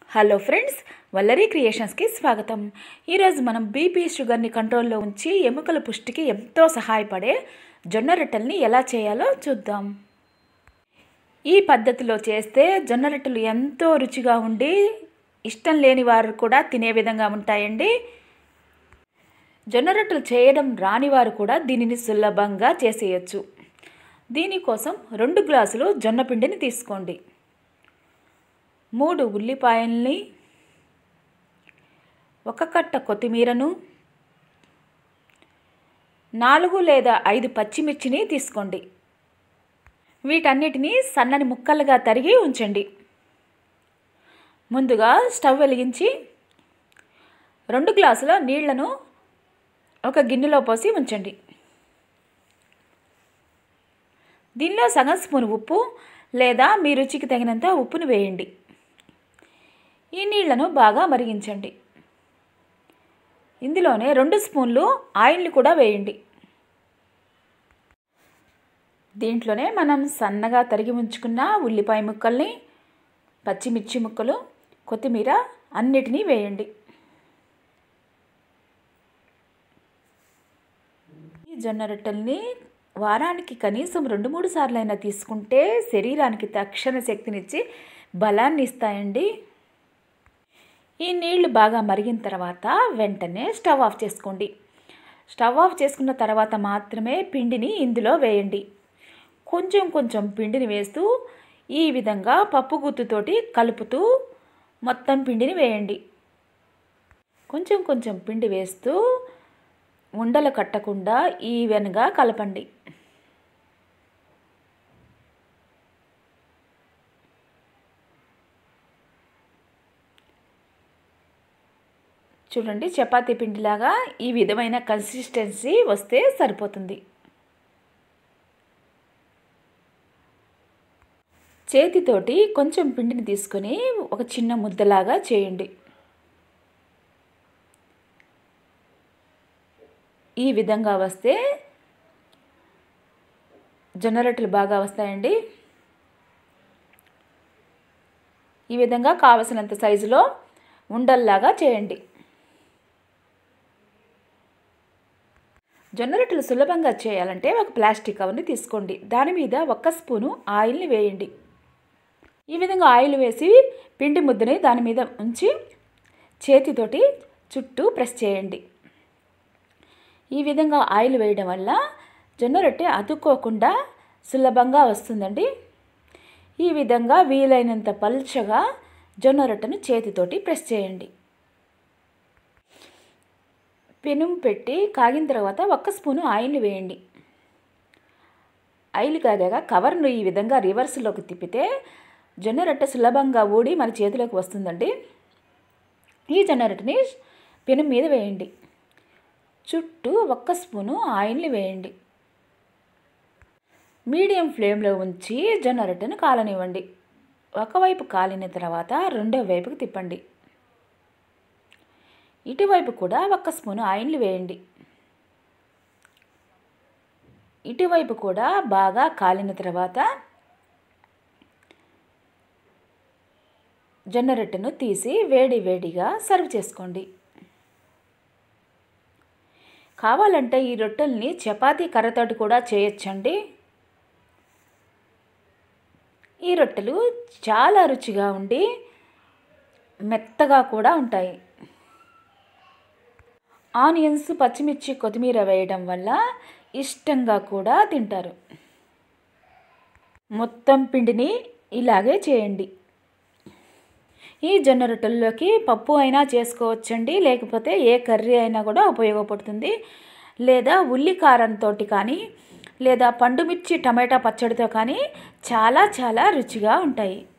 hello friends Vallari క్రియేషన్స్కి స్వాగతం ఈరోజు మనం బీపీ షుగర్ని కంట్రోల్లో ఉంచి ఎముకల పుష్టికి ఎంతో సహాయపడే జొన్న రొట్టెల్ని ఎలా చేయాలో చూద్దాం ఈ పద్ధతిలో చేస్తే జొన్న రొట్టెలు ఎంతో రుచిగా ఉండి ఇష్టం లేని వారు కూడా తినే విధంగా ఉంటాయండి జొన్న రొట్టెలు చేయడం రాని వారు కూడా దీనిని సులభంగా చేసేయచ్చు దీనికోసం రెండు గ్లాసులు జొన్న పిండిని తీసుకోండి మూడు ఉల్లిపాయల్ని ఒక కట్ట కొత్తిమీరను నాలుగు లేదా ఐదు పచ్చిమిర్చిని తీసుకోండి వీటన్నిటినీ సన్నని ముక్కలుగా తరిగి ఉంచండి ముందుగా స్టవ్ వెలిగించి రెండు గ్లాసుల నీళ్లను ఒక గిన్నెలో పోసి ఉంచండి దీనిలో సగం స్పూన్ ఉప్పు లేదా మీ రుచికి తగినంత ఉప్పును వేయండి ఈ నీళ్లను బాగా మరిగించండి ఇందులోనే రెండు స్పూన్లు ఆయిల్ని కూడా వేయండి దీంట్లోనే మనం సన్నగా తరిగి ఉంచుకున్న ఉల్లిపాయ ముక్కల్ని పచ్చిమిర్చి ముక్కలు కొత్తిమీర అన్నిటినీ వేయండి ఈ జొన్న రొట్టెల్ని వారానికి కనీసం రెండు మూడు సార్లు అయినా తీసుకుంటే శరీరానికి తక్షణ శక్తినిచ్చి బలాన్ని ఇస్తాయండి ఈ నీళ్లు బాగా మరిగిన తర్వాత వెంటనే స్టవ్ ఆఫ్ చేసుకోండి స్టవ్ ఆఫ్ చేసుకున్న తర్వాత మాత్రమే పిండిని ఇందులో వేయండి కొంచెం కొంచెం పిండిని వేస్తూ ఈ విధంగా పప్పు గుత్తుతోటి కలుపుతూ మొత్తం పిండిని వేయండి కొంచెం కొంచెం పిండి వేస్తూ ఉండలు కట్టకుండా ఈవెన్గా కలపండి చూడండి చపాతీ పిండిలాగా ఈ విధమైన కన్సిస్టెన్సీ వస్తే సరిపోతుంది చేతితోటి కొంచెం పిండిని తీసుకొని ఒక చిన్న ముద్దలాగా చేయండి ఈ విధంగా వస్తే జొన్న రొట్టెలు బాగా వస్తాయండి ఈ విధంగా కావలసినంత సైజులో ఉండల్లాగా చేయండి జొన్న రొట్టెలు సులభంగా చేయాలంటే ఒక ప్లాస్టిక్ కవర్ని తీసుకోండి దాని మీద ఒక్క స్పూను ఆయిల్ని వేయండి ఈ విధంగా ఆయిల్ వేసి పిండి ముద్దని దాని మీద ఉంచి చేతితోటి చుట్టూ ప్రెస్ చేయండి ఈ విధంగా ఆయిల్ వేయడం వల్ల జొన్న రొట్టె అతుక్కోకుండా సులభంగా వస్తుందండి ఈ విధంగా వీలైనంత పల్చగా జొన్న రొట్టెను చేతితోటి ప్రెస్ చేయండి పెనుము పెట్టి కాగిన తర్వాత ఒక్క స్పూను ఆయిల్ వేయండి ఆయిల్ కాగాక కవర్ను ఈ విధంగా రివర్స్లోకి తిప్పితే జొన్న రొట్టె సులభంగా ఊడి మన చేతిలోకి వస్తుందండి ఈ జొన్న రొట్టెని పెను మీద వేయండి చుట్టూ ఒక్క స్పూను ఆయిల్ని వేయండి మీడియం ఫ్లేమ్లో ఉంచి జొన్న రొట్టెను కాలనివ్వండి ఒకవైపు కాలిన తర్వాత రెండో వైపుకి తిప్పండి ఇటువైపు కూడా ఒక్క స్పూను ఆయిల్ వేయండి ఇటువైపు కూడా బాగా కాలిన తర్వాత జొన్న రొట్టెను తీసి వేడి వేడిగా సర్వ్ చేసుకోండి కావాలంటే ఈ రొట్టెల్ని చపాతీ కర్రతోటి కూడా చేయొచ్చండి ఈ రొట్టెలు చాలా రుచిగా ఉండి మెత్తగా కూడా ఉంటాయి ఆనియన్స్ పచ్చిమిర్చి కొత్తిమీర వేయడం వల్ల ఇష్టంగా కూడా తింటారు మొత్తం పిండిని ఇలాగే చేయండి ఈ జొన్న రొట్టెల్లోకి పప్పు అయినా చేసుకోవచ్చండి లేకపోతే ఏ కర్రీ అయినా కూడా ఉపయోగపడుతుంది లేదా ఉల్లి కారంతో కానీ లేదా పండుమిర్చి టమాటా పచ్చడితో కానీ చాలా చాలా రుచిగా ఉంటాయి